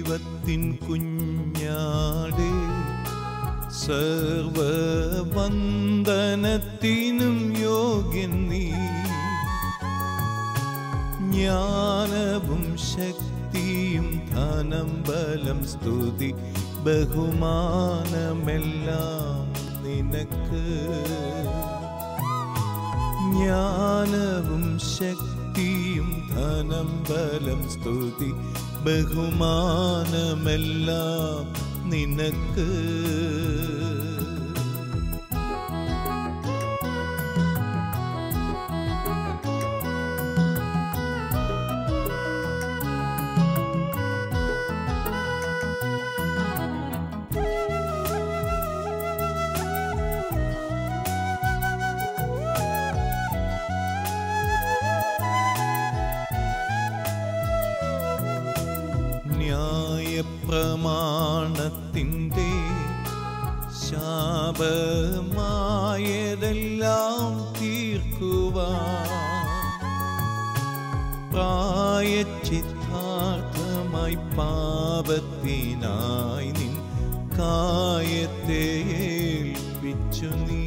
ദൈവത്തിൻ കുഞ്ഞാടേ സർവവന്ദനത്തിനും യോഗ്യൻ നീ ജ്ഞാനവും ശക്തിയും ധനം ബലം സ്തുതി ബഹുമാനമെല്ലാം നിനക്ക് ജ്ഞാനവും ശക്തിയും ധനം ബലം സ്തുതി ബഹുമാനമെല്ലാം നിനക്ക് ന്യായപ്രമാണത്തിൻ്റെ ശാപമായതെല്ലാം തീർക്കുവാൻ പ്രായച്ചിത്താർത്ഥമായി പാപത്തിനായി നിൻ കായത്തെ ഏൽപ്പിച്ചു നീ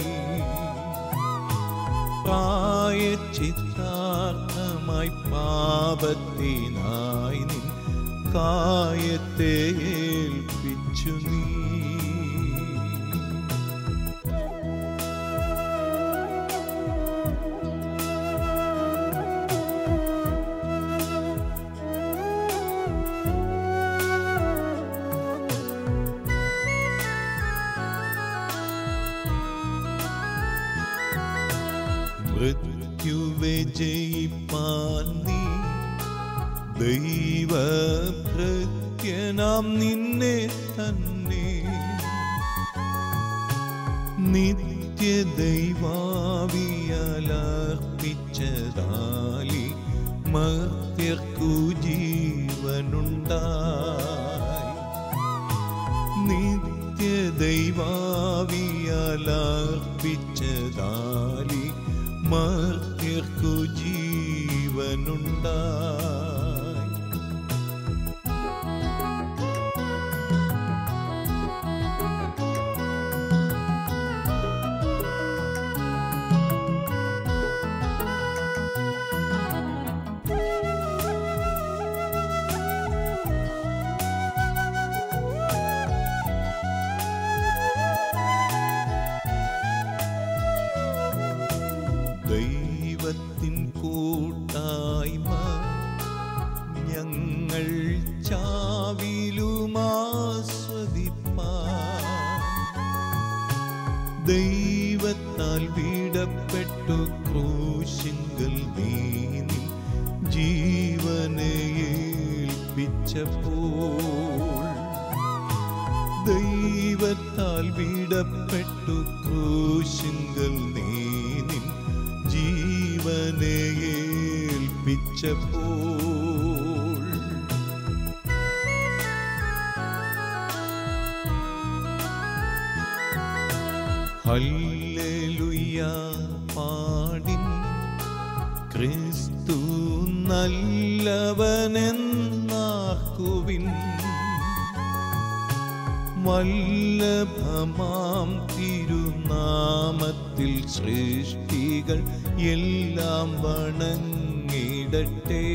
പ്രായച്ചിത്താർത്ഥമായി പാപത്തിനായി നിൻ കായത്തെ ഏൽപ്പിച്ചു നീ മൃത്യുവെ ജയിപ്പാൻ നീ ദൈവഭൃത്യനാം നിന്നെ തന്നെ നിത്യ ദൈവാവിയലർപ്പിച്ചതാലി മർത്യർക്കു ജീവനുണ്ടായി നിത്യ ദൈവാവിയലർപ്പിച്ചതാലി മർത്യർക്കു ജീവനുണ്ടായി ദൈവത്തിൻ കൂട്ടായ്മ ഞങ്ങൾ ചാവിലുമാസ്വദിപ്പാൻ ദൈവത്താൽ വീടപ്പെട്ടു ക്രൂശിങ്കൽ നീനി ജീവനെ ഏൽപ്പിച്ചപ്പോൾ ദൈവത്താൽ വീടപ്പെട്ടു ക്രൂശിങ്കൽ നീനിൻ ജീവനെ ഏൽപ്പിച്ചപ്പോൾ ഹല്ലേലൂയ പാടിൻ ക്രിസ്തു നല്ലവനെന്നാക്കുവിൻ വല്ലഭമാം തിരുനാമത്തിൽ സൃഷ്ടികൾ എല്ലാം വണങ്ങിടട്ടെ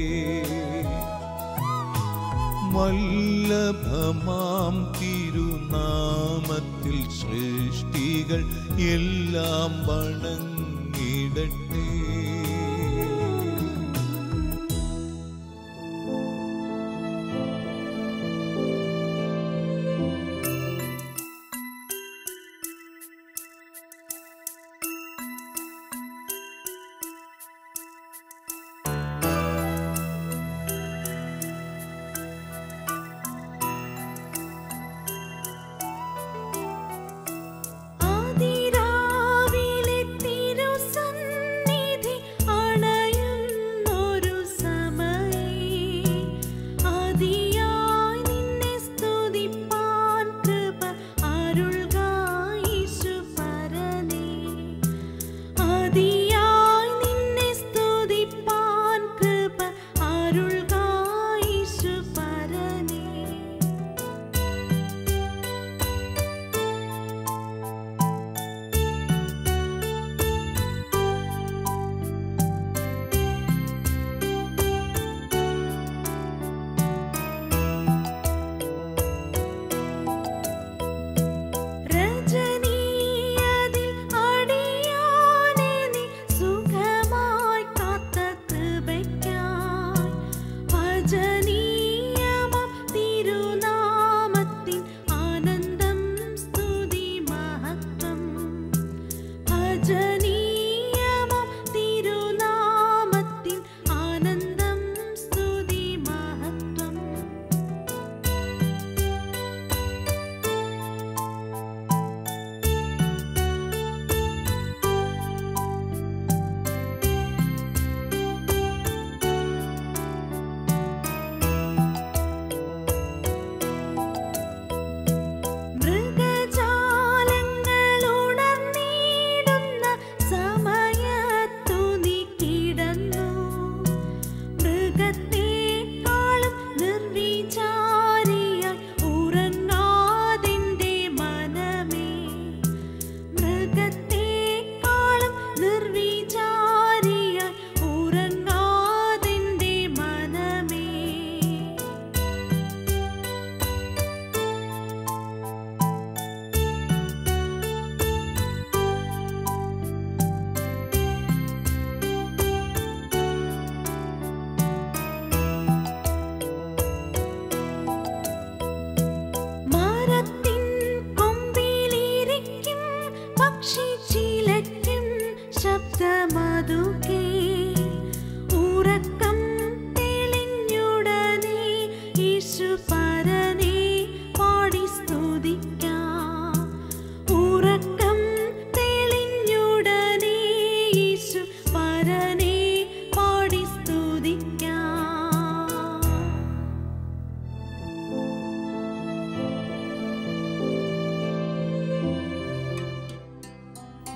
വല്ലഭമാം തിരുനാമത്തിൽ സൃഷ്ടികൾ എല്ലാം വണങ്ങിടട്ടെ ആദിരാവിലെ തിരുസന്നിധി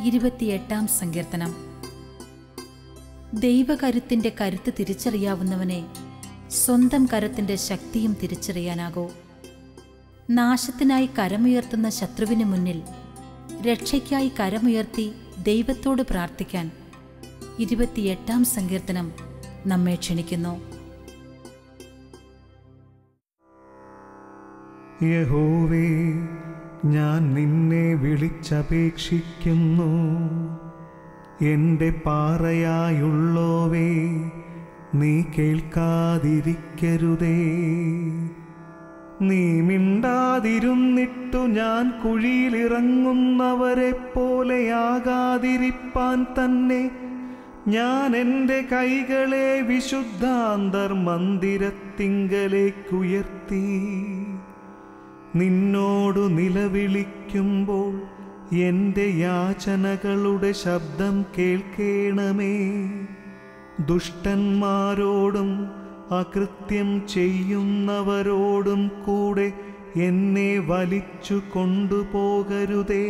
ഇരുപത്തിയെട്ടാം സങ്കീർത്തനം ദൈവകരുത്തിന്റെ കരുത്ത് തിരിച്ചറിയാവുന്നവനെ സ്വന്തം കരത്തിന്റെ ശക്തിയും തിരിച്ചറിയാനാകൂ നാശത്തിനായി കരമുയർത്തുന്ന ശത്രുവിന് മുന്നിൽ രക്ഷയ്ക്കായി കരമുയർത്തി ദൈവത്തോട് പ്രാർത്ഥിക്കാൻ ഇരുപത്തിയെട്ടാം സങ്കീർത്തനം നമ്മെ ക്ഷണിക്കുന്നു യഹോവേ ഞാൻ നിന്നെ വിളിച്ചപേക്ഷിക്കുന്നു എൻ്റെ പാറയായുള്ളോവേ നീ കേൾക്കാതിരിക്കരുതേ നീ മിണ്ടാതിരുന്നിട്ടു ഞാൻ കുഴിയിലിറങ്ങുന്നവരെ പോലെയാകാതിരിപ്പാൻ തന്നെ ഞാൻ എൻ്റെ കൈകളെ വിശുദ്ധാന്തർ മന്ദിരത്തിങ്കലേക്കുയർത്തി നിന്നോടു നിലവിളിക്കുമ്പോൾ എൻ്റെ യാചനകളുടെ ശബ്ദം കേൾക്കേണമേ ദുഷ്ടന്മാരോടും അകൃത്യം ചെയ്യുന്നവരോടും കൂടെ എന്നെ വലിച്ചു കൊണ്ടുപോകരുതേ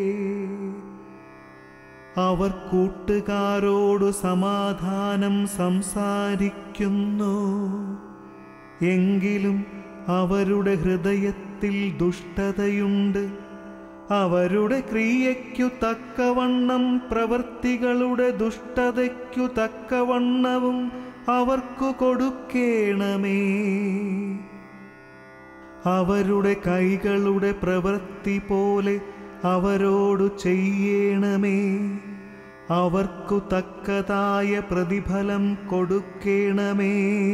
അവർ കൂട്ടുകാരോടു സമാധാനം സംസാരിക്കുന്നു എങ്കിലും അവരുടെ ഹൃദയത്തിൽ ദുഷ്ടതയുണ്ട് അവരുടെ ക്രിയയ്ക്കു തക്കവണ്ണം പ്രവൃത്തികളുടെ ദുഷ്ടതയ്ക്കു തക്കവണ്ണവും അവർക്കു കൊടുക്കേണമേ അവരുടെ കൈകളുടെ പ്രവൃത്തി പോലെ അവരോടു ചെയ്യണമേ അവർക്കു തക്കതായ പ്രതിഫലം കൊടുക്കേണമേ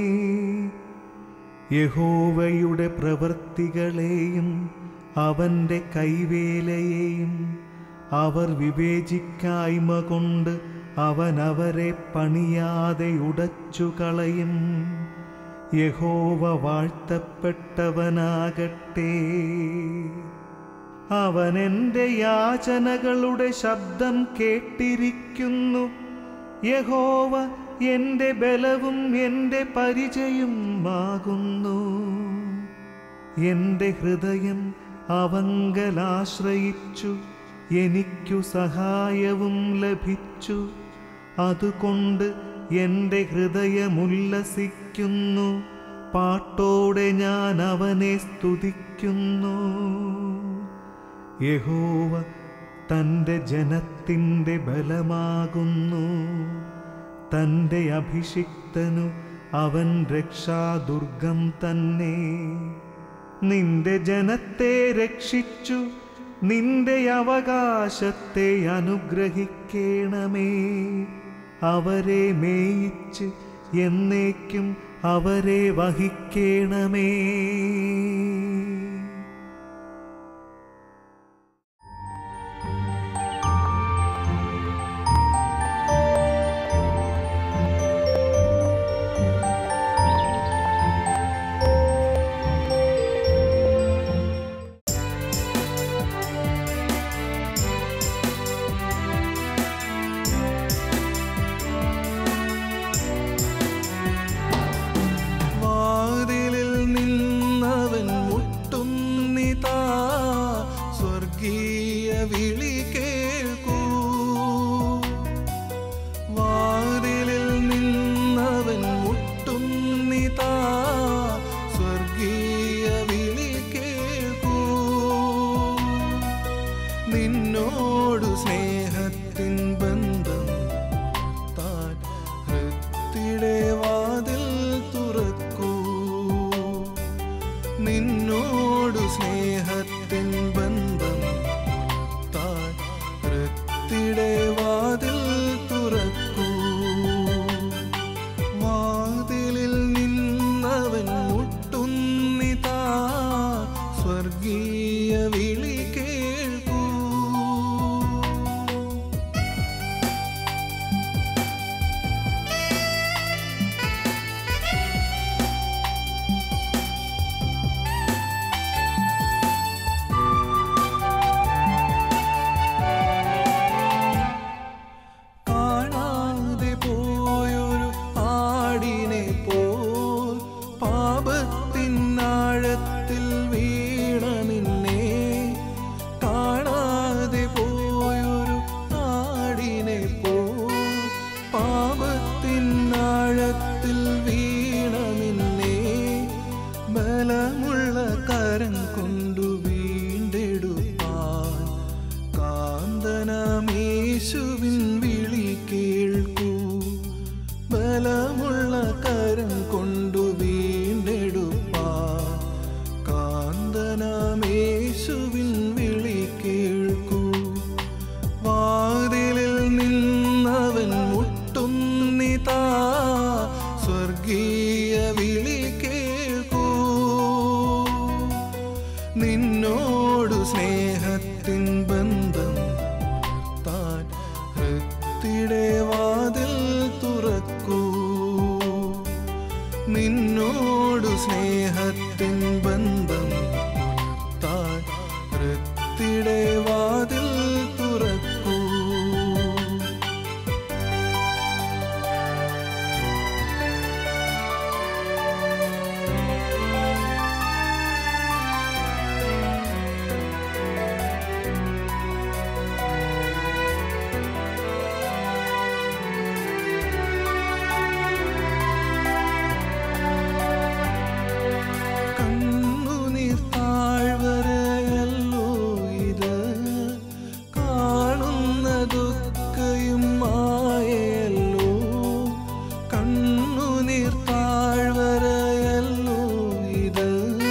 യഹോവയുടെ പ്രവൃത്തികളെയും അവൻ്റെ കൈവേലയെയും അവർ വിവേചിക്കായ്മ കൊണ്ട് അവൻ അവരെ പണിയാതെ ഉടച്ചു കളയും യഹോവ വാഴ്ത്തപ്പെട്ടവനാകട്ടെ അവൻ എൻ്റെ യാചനകളുടെ ശബ്ദം കേട്ടിരിക്കുന്നു യഹോവ എൻ്റെ ബലവും എൻ്റെ പരിചയമാകുന്നു എൻ്റെ ഹൃദയം അവങ്കലാശ്രയിച്ചു എനിക്കു സഹായവും ലഭിച്ചു അതുകൊണ്ട് എൻ്റെ ഹൃദയമുല്ലസിക്കുന്നു പാട്ടോടെ ഞാൻ അവനെ സ്തുതിക്കുന്നു യഹോവ തൻ്റെ ജനത്തിൻ്റെ ബലമാകുന്നു തൻ്റെ അഭിഷിക്തനു അവൻ രക്ഷാദുർഗം തന്നെ നിന്റെ ജനത്തെ രക്ഷിച്ചു നിന്റെ അവകാശത്തെ അനുഗ്രഹിക്കേണമേ അവരെ മേയിച്ച് എന്നേക്കും അവരെ വഹിക്കേണമേ വാതിലിൽ നിന്നവൻ മുട്ടുന്നിതാ സ്വർഗീയ വിളി കേൾക്കൂ വാതിലിൽ നിന്നവൻ മുട്ടുന്നിതാ സ്വർഗീയ വിളി കേൾക്കൂ നിന്നോടു സ്നേഹത്തിൻ ബന്ധം താൻ ഹൃത്തിടെ വാതിൽ തുറക്കൂ നിന്നോടു സ്നേഹത്തിൻ ബന്ധം താൻ ഹൃത്തിടെ വാതിൽ തുറക്കൂ വാതിലിൽ നിന്നവൻ മുട്ടുന്നിതാ സ്വർഗീയ വിളി കേൾക്കൂ കാണാതെ പോയൊരു ആടിനെ പോൽ പാപത്തിനാഴത്തിൽ വീണ നിന്നെ ബലമുള്ള കരം കൊണ്ടു വീണ്ടെടുപ്പാൻ കാന്തനമേശുവിൻ വിളി കേൾക്കൂ ബലമുള്ള കരം കൊണ്ടു വീണ്ടെടുപ്പാൻ കാന്തനമേശുവിൻ വിളി കേൾക്കൂ വാതിലിൽ നിന്നവൻ മുട്ടുന്നിതാ സ്വർഗീയ വിളി കേൾക്കൂ നിന്നോടു സ്നേഹത്തിൻ ബന്ധം താൻ ഹൃത്തിടെ വാതിൽ തുറക്കൂ നിന്നോടു സ്നേഹത്തിൻ ബന്ധം താൻ ഹൃത്തിടെ വാതിൽ തുറക്കൂ കണ്ണുനീർ താഴ്വരയല്ലോ ഇത് കാണുന്നതൊക്കെയും മായല്ലോ കണ്ണുനീർ താഴ്വരയല്ലോ ഇത്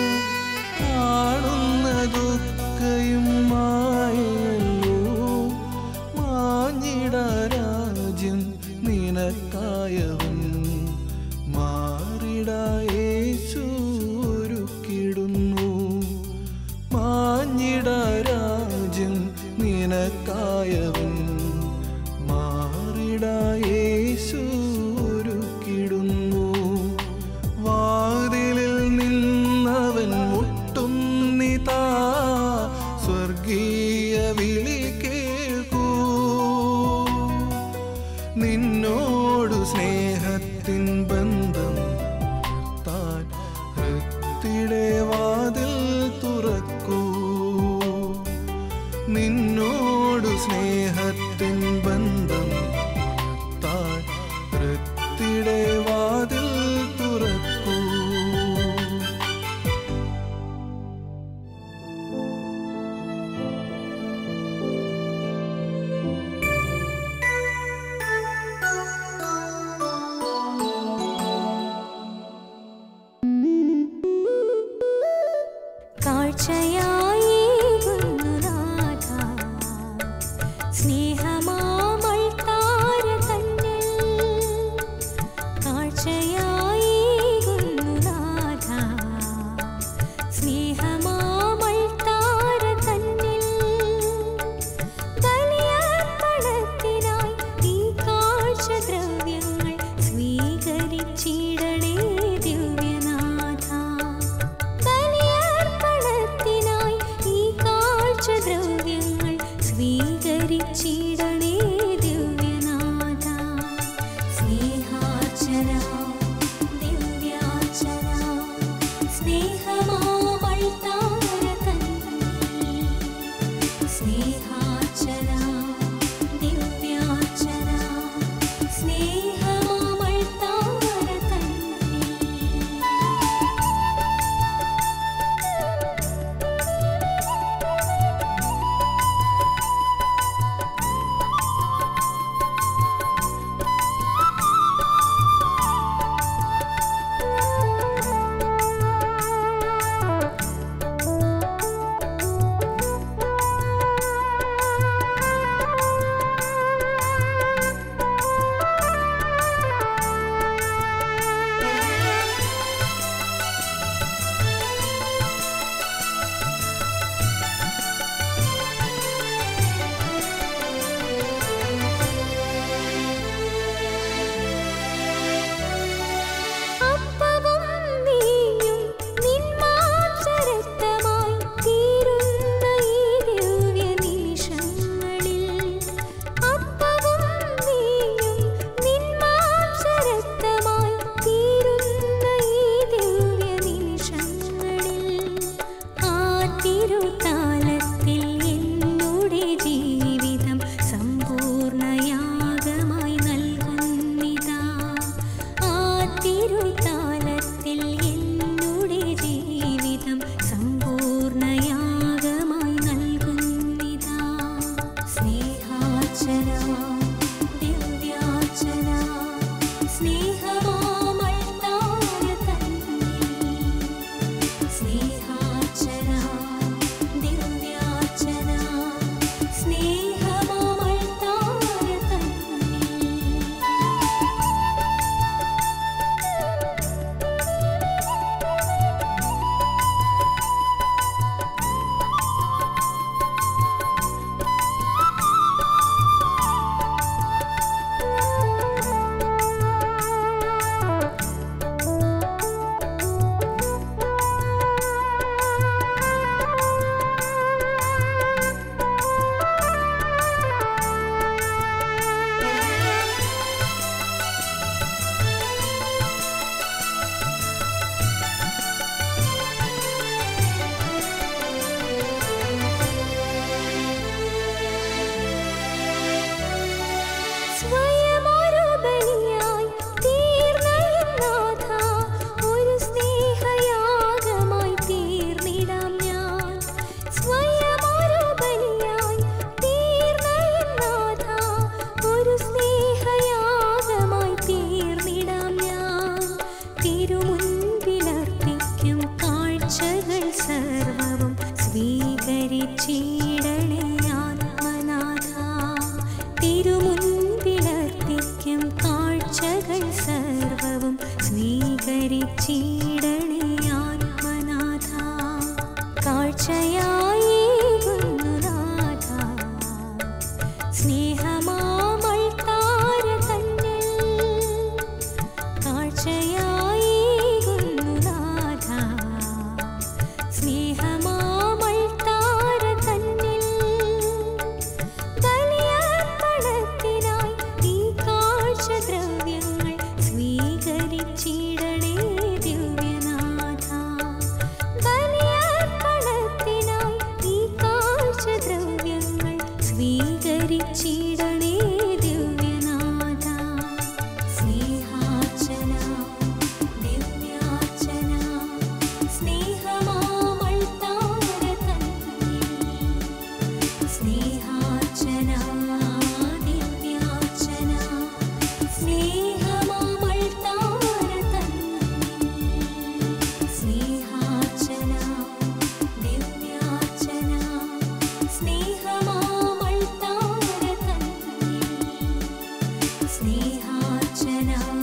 കാണുന്നതൊക്കെയും മായല്ലോ മാഞ്ഞിട രാജ്യം നിനക്കായവൻ മാറിട യേശു ഒരുക്കിടുന്നു മാഞ്ഞിട രാജ്യം നിനക്കായവൻ മാറിട യേശു ഒരുക്കിടുന്നു വാതിലിൽ നിന്നവൻ മുട്ടുന്നിതാ സ്വർഗീയ വിളി കേൾക്കൂ നിന്നോടു സ്നേഹത്തിൻ ബന്ധം താൻ ഹൃത്തിടെ വാതിൽ തുറക്കൂ നിന്നോടു സ്നേഹത്തിൻ ബന്ധം താൻ ഹൃത്തിടെ വാതിൽ തുറക്കൂ കാഴ്ചയായി ഗുരുനാഥ സ്നേഹമാമൾ താര തന്നിൽ കാഴ്ചയായി ഗുരുനാഥ സ്നേഹമാമൾ താര തന്നിൽ ബലിയർപ്പണത്തിനായി ഈ കാഴ്ചദ്രവ്യങ്ങൾ സ്വീകരിച്ചിടണേ ദിവ്യനാഥ ബലിയർപ്പണത്തിനായി ഈ കാഴ്ചദ്രവ്യങ്ങൾ സ്വീകരിച്ചിടണേ ദിവ്യനാഥ സ്നേഹാർച്ചന ദിവ്യാർച്ചന സ്നേഹമാമൾ കാഴ്ചയായേകുന്നു നാഥ സ്നേഹമാമൾ താര തന്നിൽ കാഴ്ചയായേകുന്നു നാഥ സ്നേഹമാമൾ താര തന്നിൽ ബലിയർപ്പണത്തിനായി ഈ കാഴ്ചദ്രവ്യങ്ങൾ സ്വീകരിച്ചിടണേ ദിവ്യനാഥ ബലിയർപ്പണത്തിനായി ഈ കാഴ്ചദ്രവ്യങ്ങൾ സ്വീകരിച്ചിടണേ ദിവ്യനാഥ സ്നേഹാർച്ചന ദിവ്യാർച്ചന സ്നേഹമാമൾ താര തന്നിൽ സ്നേഹാർച്ചന ദിവ്യാർച്ചന സ്നേഹമാമൾ താര തന്നിൽ സ്നേഹാർച്ചന ദിവ്യാർച്ചന സ്നേഹമാമൾ താര തന്നിൽ സ്നേഹാർച്ചന